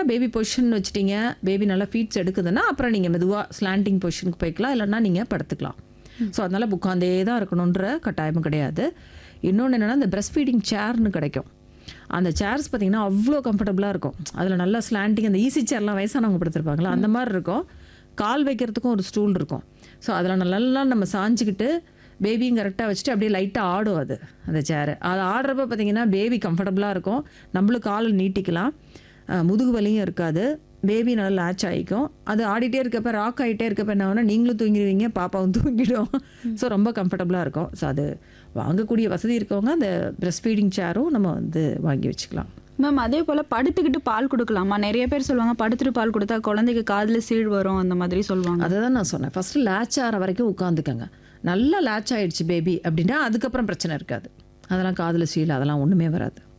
கரெக்டாக baby position வச்சுட்டீங்க baby நல்லா ஃபீட்ஸ் எடுக்குதுன்னா அப்புறம் நீங்கள் மெதுவாக ஸ்லாண்டிங் பொசிஷனுக்கு போய்க்கலாம் இல்லைன்னா நீங்கள் படுத்துக்கலாம் ஸோ அதனால் உட்காந்தே தான் இருக்கணுன்ற கட்டாயமும் கிடையாது இன்னொன்று என்னென்னா இந்த பிரஸ்ட் ஃபீடிங் சேர்னு கிடைக்கும் அந்த சேர்ஸ் பார்த்தீங்கன்னா அவ்வளோ கம்ஃபர்டபுளாக இருக்கும் அதில் நல்லா ஸ்லாண்டிங் அந்த ஈஸி சேர்லாம் வயசானவங்க படுத்திருப்பாங்களா அந்த மாதிரி இருக்கும் கால் வைக்கிறதுக்கும் ஒரு ஸ்டூல் இருக்கும் ஸோ அதில் நல்லா நம்ம சாஞ்சிக்கிட்டு பேபியும் கரெக்டாக வச்சுட்டு அப்படியே லைட்டாக ஆடும் அது அந்த சேரு அது ஆடுறப்ப பார்த்தீங்கன்னா பேபி கம்ஃபர்டபுளாக இருக்கும் நம்மளும் காலை நீட்டிக்கலாம் அஹ் முதுகு வலியும் இருக்காது பேபி நல்லா லேட்ச் ஆகிக்கும் அது ஆடிட்டே இருக்கப்ப ராக் ஆகிட்டே இருக்கப்ப என்ன ஆகுனா நீங்களும் தூங்கிடுவீங்க பாப்பாவும் தூங்கிடும் ஸோ ரொம்ப கம்ஃபர்டபுளாக இருக்கும் ஸோ அது வாங்கக்கூடிய வசதி இருக்கவங்க அந்த பிரஸ்ட் ஃபீடிங் சேரும் நம்ம வந்து வாங்கி வச்சுக்கலாம் மேம் அதே போல் படுத்துக்கிட்டு பால் கொடுக்கலாமா நிறைய பேர் சொல்லுவாங்க படுத்துட்டு பால் கொடுத்தா குழந்தைக்கு காதில் சீழ் வரும் அந்த மாதிரி சொல்லுவாங்க அதை தான் நான் சொன்னேன் ஃபஸ்ட்டு லேட்ச் ஆகிற வரைக்கும் உட்காந்துக்கங்க நல்லா லேட்ச் ஆயிடுச்சு பேபி அப்படின்னா அதுக்கப்புறம் பிரச்சனை இருக்காது அதெல்லாம் காதில் சீல் அதெல்லாம் ஒன்றுமே வராது